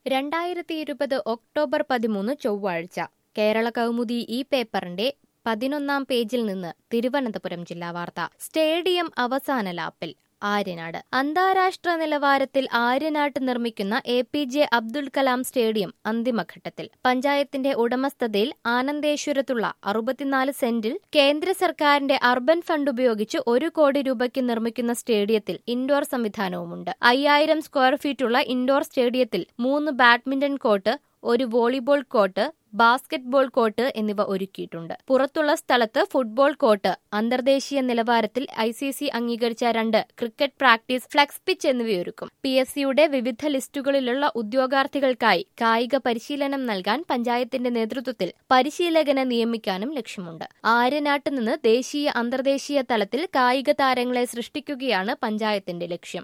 രണ്ടായിരത്തി ഇരുപത് ഒക്ടോബർ പതിമൂന്ന് ചൊവ്വാഴ്ച കേരള കൗമുദി ഈ പേപ്പറിന്റെ പതിനൊന്നാം പേജിൽ നിന്ന് തിരുവനന്തപുരം ജില്ലാ വാർത്ത സ്റ്റേഡിയം അവസാന ലാപ്പിൽ ആര്യനാട് അന്താരാഷ്ട്ര നിലവാരത്തിൽ ആര്യനാട്ട് നിർമ്മിക്കുന്ന A P J Abdul Kalam stadium അന്തിമഘട്ടത്തിൽ പഞ്ചായത്തിന്റെ ഉടമസ്ഥതയിൽ ആനന്ദേശ്വരത്തുള്ള അറുപത്തിനാല് സെന്റിൽ കേന്ദ്ര സർക്കാരിന്റെ അർബൻ ഫണ്ട് ഉപയോഗിച്ച് ഒരു കോടി രൂപയ്ക്ക് നിർമ്മിക്കുന്ന സ്റ്റേഡിയത്തിൽ ഇൻഡോർ സംവിധാനവുമുണ്ട് അയ്യായിരം സ്ക്വയർ ഫീറ്റുള്ള ഇൻഡോർ സ്റ്റേഡിയത്തിൽ മൂന്ന് ബാഡ്മിന്റൺ കോർട്ട് ഒരു വോളിബോൾ കോർട്ട് ബാസ്കറ്റ്ബോൾ കോർട്ട് എന്നിവ ഒരുക്കിയിട്ടുണ്ട് പുറത്തുള്ള സ്ഥലത്ത് ഫുട്ബോൾ കോർട്ട് അന്തർദേശീയ നിലവാരത്തിൽ ഐ സി സി അംഗീകരിച്ച രണ്ട് ക്രിക്കറ്റ് പ്രാക്ടീസ് ഫ്ലെക്സ് പിച്ച് എന്നിവയൊരുക്കും പി എസ് സിയുടെ വിവിധ ലിസ്റ്റുകളിലുള്ള ഉദ്യോഗാർത്ഥികൾക്കായി കായിക പരിശീലനം നൽകാൻ പഞ്ചായത്തിന്റെ നേതൃത്വത്തിൽ പരിശീലകനെ നിയമിക്കാനും ലക്ഷ്യമുണ്ട് ആര്യനാട്ട് നിന്ന് ദേശീയ അന്തർദേശീയ തലത്തിൽ കായിക താരങ്ങളെ സൃഷ്ടിക്കുകയാണ് പഞ്ചായത്തിന്റെ ലക്ഷ്യം